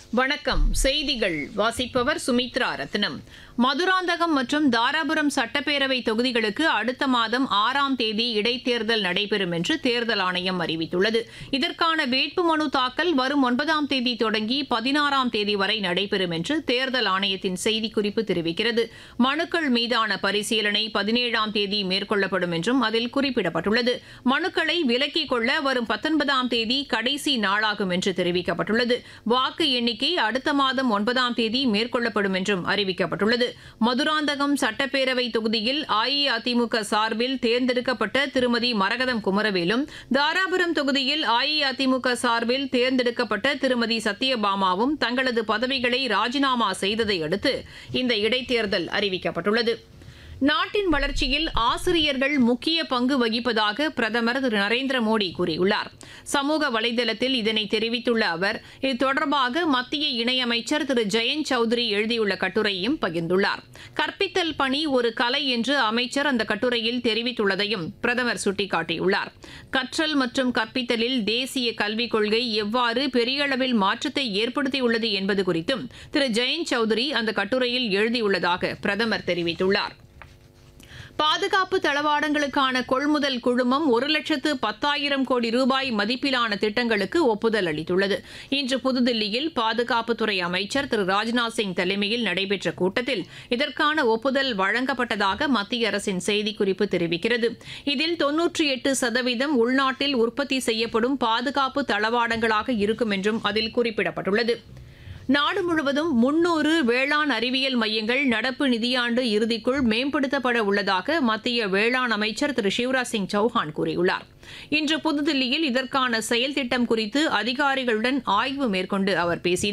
வணக்கம் செய்திகள் வாசிப்பவர் சுமித்ரா ரத்னம் மதுராந்தகம் மற்றும் தாராபுரம் சட்டப்பேரவை தொகுதிகளுக்கு அடுத்த மாதம் ஆறாம் தேதி இடைத்தேர்தல் நடைபெறும் என்று தேர்தல் ஆணையம் அறிவித்துள்ளது இதற்கான வேட்புமனு தாக்கல் வரும் ஒன்பதாம் தேதி தொடங்கி பதினாறாம் தேதி வரை நடைபெறும் என்று தேர்தல் ஆணையத்தின் செய்திக்குறிப்பு தெரிவிக்கிறது மனுக்கள் மீதான பரிசீலனை பதினேழாம் தேதி மேற்கொள்ளப்படும் என்றும் அதில் குறிப்பிடப்பட்டுள்ளது மனுக்களை விலக்கிக் கொள்ள வரும் பத்தொன்பதாம் தேதி கடைசி நாளாகும் என்று தெரிவிக்கப்பட்டுள்ளது வாக்கு எண்ணிக்கை அடுத்த மாதம் ஒன்பதாம் தேதி மேற்கொள்ளப்படும் என்றும் அறிவிக்கப்பட்டுள்ளது மதுராந்தகம் சட்டப்பேரவை தொகுதியில் அஇஅதிமுக சார்பில் தேர்ந்தெடுக்கப்பட்ட திருமதி மரகதம் குமரவேலும் தாராபுரம் தொகுதியில் அஇஅதிமுக சார்பில் தேர்ந்தெடுக்கப்பட்ட திருமதி சத்யபாமாவும் தங்களது பதவிகளை ராஜினாமா செய்ததை அடுத்து இந்த இடைத்தேர்தல் அறிவிக்கப்பட்டுள்ளது நாட்டின் வளர்ச்சியில் ஆசிரியர்கள் முக்கிய பங்கு வகிப்பதாக பிரதமர் திரு நரேந்திர மோடி கூறியுள்ளார் சமூக வலைதளத்தில் இதனை தெரிவித்துள்ள அவர் இது தொடர்பாக மத்திய இணையமைச்சர் திரு ஜெயந்த் சௌத்ரி எழுதியுள்ள கட்டுரையும் பகிர்ந்துள்ளார் கற்பித்தல் பணி ஒரு கலை என்று அமைச்சர் அந்த கட்டுரையில் தெரிவித்துள்ளதையும் பிரதமர் சுட்டிக்காட்டியுள்ளார் கற்றல் மற்றும் கற்பித்தலில் தேசிய கல்விக் கொள்கை எவ்வாறு பெரிய அளவில் மாற்றத்தை ஏற்படுத்தியுள்ளது என்பது குறித்தும் திரு ஜெயந்த் சௌத்ரி அந்த கட்டுரையில் எழுதியுள்ளதாக பிரதமர் தெரிவித்துள்ளார் பாதுகாப்பு தளவாடங்களுக்கான கொள்முதல் குழுமம் ஒரு லட்சத்து பத்தாயிரம் கோடி ரூபாய் மதிப்பிலான திட்டங்களுக்கு ஒப்புதல் அளித்துள்ளது இன்று புதுதில்லியில் பாதுகாப்புத்துறை அமைச்சர் திரு ராஜ்நாத் சிங் தலைமையில் நடைபெற்ற கூட்டத்தில் இதற்கான ஒப்புதல் வழங்கப்பட்டதாக மத்திய அரசின் செய்திக்குறிப்பு தெரிவிக்கிறது இதில் தொன்னூற்றி எட்டு சதவீதம் உள்நாட்டில் உற்பத்தி செய்யப்படும் பாதுகாப்பு தளவாடங்களாக இருக்கும் என்றும் அதில் குறிப்பிடப்பட்டுள்ளது நாடு முழுவதும் முன்னூறு வேளாண் அறிவியல் மையங்கள் நடப்பு நிதியாண்டு இறுதிக்குள் மேம்படுத்தப்பட உள்ளதாக மத்திய வேளாண் அமைச்சர் திரு சிவராஜ் சிங் சௌஹான் கூறியுள்ளார் இன்று புதுதில்லியில் இதற்கான செயல் திட்டம் குறித்து அதிகாரிகளுடன் ஆய்வு மேற்கொண்டு அவர் பேசினார்